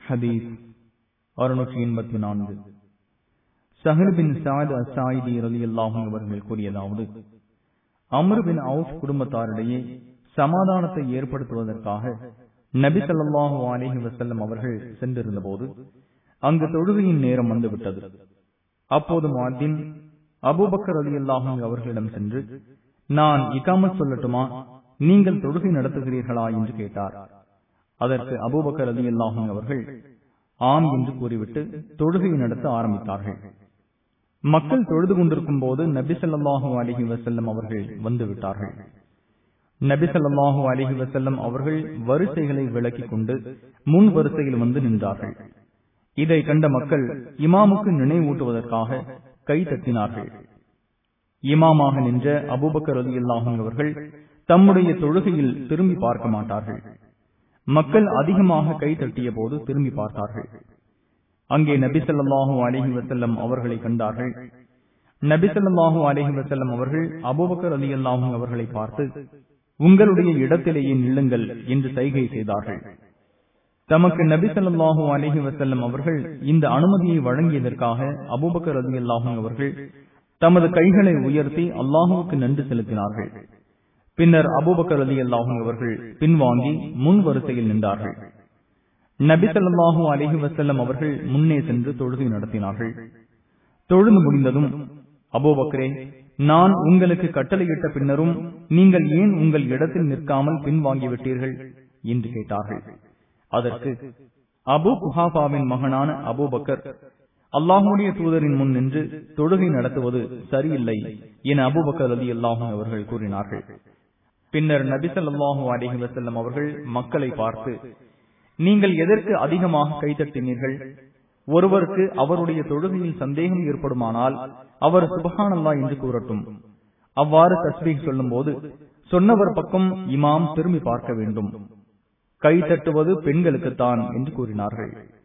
ஹதீஸ் அறுநூற்றி எண்பத்தி நான்கு சஹர் பின் சாத் அசாயிதி ரலி அல்லாஹும் அவர்கள் கூறியதாவது அமர் பின் அவுப் குடும்பத்தாரிடையே சமாதானத்தை ஏற்படுத்துவதற்காக நபி ஸல்லல்லாஹு அலைஹி வஸல்லம் அவர்கள் சென்றிருந்த போது அங்கு தொழுகையின் நேரம் வந்துவிட்டது அப்போது முஅத்தின் அபூபக்கர் அலி அல்லாஹும் அவர்களிடம் சென்று நான் இகாமத் சொல்லட்டுமா நீங்கள் தொழுகை நடத்துகிறீர்களா என்று கேட்டார் அதற்கு அபூபக்கர் அலி அல்லாஹும் அவர்கள் ஆம் என்று கூறிவிட்டு தொழுகை நடத்த ஆரம்பித்தார்கள் மக்கள் தொழுது கொண்டிருக்கும் போது நபி ஸல்லல்லாஹு அலிஹி வசல்லம் அவர்கள் வந்து விட்டார்கள் நபி ஸல்லல்லாஹு அலிஹி வசல்லம் அவர்கள் வரிசைகளை விளக்கிக் கொண்டு முன் வரிசையில் வந்து நின்றார்கள் இதை கண்ட மக்கள் இமாமுக்கு நினைவூட்டுவதற்காக கை தட்டினார்கள் இமாமாக நின்ற அபூபக்கர் அலி அல்லாஹும் அவர்கள் தம்முடைய தொழுகையில் திரும்பி பார்க்க மாட்டார்கள் மக்கள் அதிகமாக கை தட்டிய போது திரும்பி பார்த்தார்கள் அங்கே நபிசல்லாஹு அலிஹி வசல்லம் அவர்களை கண்டார்கள் நபிசல்லாஹு அலிஹி வசல்லம் அவர்கள் அபுபக்கர் அலி அல்லாஹும் அவர்களை பார்த்து உங்களுடைய இடத்திலேயே நில்லுங்கள் என்று சைகை செய்தார்கள் தமக்கு நபிசல்லாஹு அலிஹி வசல்லம் அவர்கள் இந்த அனுமதியை வழங்கியதற்காக அபுபக்கர் அலி அல்லாஹும் அவர்கள் தமது கைகளை உயர்த்தி அல்லாஹுவுக்கு நன்றி செலுத்தினார்கள் பின்னர் அபூபக்கர் அலி அல்லாஹும் அவர்கள் பின்வாங்கி முன் வரிசையில் நின்றார்கள் நபி சொல்லாஹூ அலிஹி வசல்லம் அவர்கள் முன்னே சென்று தொழுகை நடத்தினார்கள் தொழுது முடிந்ததும் அபோபக்கரே நான் உங்களுக்கு கட்டளையிட்ட பின்னரும் நீங்கள் ஏன் உங்கள் இடத்தில் நிற்காமல் பின்வாங்கிவிட்டீர்கள் என்று கேட்டார்கள் அதற்கு அபு குஹாபாவின் மகனான அபூபக்கர் அல்லாஹுடைய தூதரின் முன் நின்று தொழுகை நடத்துவது சரியில்லை என அபுபக்கர் அலி அல்லாஹும் அவர்கள் கூறினார்கள் பின்னர் நபிசல்லாஹூ அலிஹி வசல்லம் அவர்கள் மக்களை பார்த்து நீங்கள் எதற்கு அதிகமாக கைத்தட்டினீர்கள் ஒருவருக்கு அவருடைய தொழுகையில் சந்தேகம் ஏற்படுமானால் அவர் சுபஹானல்லா என்று கூறட்டும் அவ்வாறு தஸ்பீக் சொல்லும் போது சொன்னவர் பக்கம் இமாம் திரும்பி பார்க்க வேண்டும் கை தட்டுவது பெண்களுக்குத்தான் என்று கூறினார்கள்